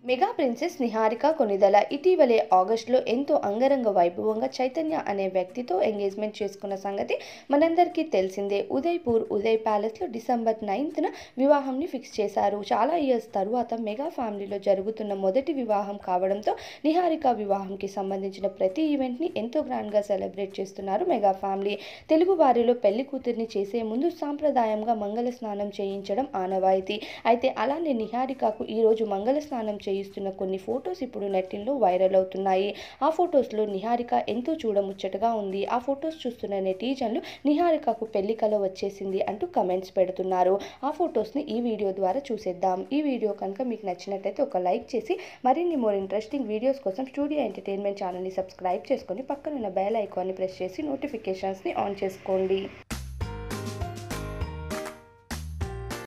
mega princess Niharika Konidela ఇటీవలే ఆగస్టులో ఎంతో అంగరంగ వైభవంగా చైతన్య అనే వ్యక్తితో ఎంగేజ్మెంట్ చేసుకున్న సంగతి మనందరికీ తెలిసిందే ఉదయ్పూర్ ఉదయ్ ప్యాలెస్లో డిసెంబర్ నైన్త్న వివాహంని ఫిక్స్ చేశారు చాలా ఇయర్స్ తరువాత మెగా ఫ్యామిలీలో జరుగుతున్న మొదటి వివాహం కావడంతో నిహారిక వివాహంకి సంబంధించిన ప్రతి ఈవెంట్ని ఎంతో గ్రాండ్గా సెలబ్రేట్ చేస్తున్నారు మెగా ఫ్యామిలీ తెలుగు వారిలో పెళ్లి కూతుర్ని చేసే ముందు సాంప్రదాయంగా మంగళ స్నానం చేయించడం ఆనవాయితీ అయితే అలానే నిహారికకు ఈరోజు మంగళ స్నానం చేయిస్తున్న కొన్ని ఫొటోస్ ఇప్పుడు నెట్టింట్లో వైరల్ అవుతున్నాయి ఆ ఫొటోస్లో నిహారిక ఎంతో చూడముచ్చటగా ఉంది ఆ ఫొటోస్ చూస్తున్న నెటిజన్లు నిహారికకు పెళ్లి కల వచ్చేసింది అంటూ కమెంట్స్ పెడుతున్నారు ఆ ఫొటోస్ని ఈ వీడియో ద్వారా చూసేద్దాం ఈ వీడియో కనుక మీకు నచ్చినట్లయితే ఒక లైక్ చేసి మరిన్ని మోర్ ఇంట్రెస్టింగ్ వీడియోస్ కోసం స్టూడియో ఎంటర్టైన్మెంట్ ఛానల్ని సబ్స్క్రైబ్ చేసుకొని పక్కనున్న బెల్ ఐకాన్ని ప్రెస్ చేసి నోటిఫికేషన్స్ని ఆన్ చేసుకోండి